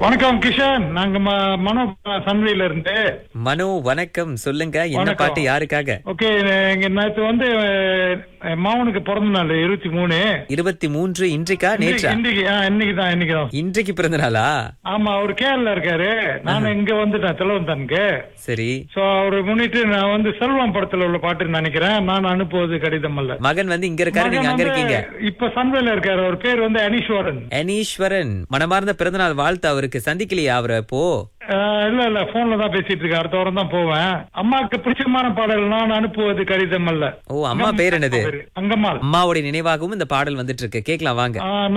வணக்கம் கிஷன் நாங்க ம- மனோ சன்வில இருந்து மனோ வணக்கம் சொல்லுங்க என்ன வணக்கம். பாட்டு யாருக்காக ஓகே இங்க நேற்று வந்து அஹ், மாவனுக்கு பிறந்த நாள் இருபத்தி மூணு இருபத்தி மூன்று இன்றைக்கா நேற்றா இன்னைக்கு ஆ, இன்னைக்கு தான் இன்னைக்கு தான் இன்றைக்கு பிறந்த நாளா ஆமா அவர் கேரளா இருக்காரு நான் இங்க வந்துட்டேன் திலவந்தானுக்கு சரி சோ அவரு முன்னிட்டு நான் வந்து செல்வம் படத்துல உள்ள பாட்டு நினைக்கிறேன் நான் அனுப்புவது கடிதம் அல்ல மகன் வந்து இங்க இருக்காரு நீங்க அங்க மகன் வந்து இருக்கீங்க இப்ப சன்வேல இருக்காரு அவர் பேர் வந்து அனீஸ்வரன் அனீஸ்வரன் மனமார்ந்த பிறந்தநாள் வாழ்த்து அவருக்கு சந்திக்கலையா அவரை இப்போ அஹ், இல்ல இல்ல போன்ல தான் பேசிட்டு இருக்கேன் அடுத்த வாரம் தான் போவேன் அம்மாவுக்கு பிடிச்சமான பாடல் நான் அனுப்புவது கடிதம் அல்ல ஓ அம்மா பேர் என்னது அங்கம்மாள் அம்மாவுடைய நினைவாகவும் இந்த பாடல் வந்துட்டு இருக்கு கேக்கலாம் வாங்க ஆ,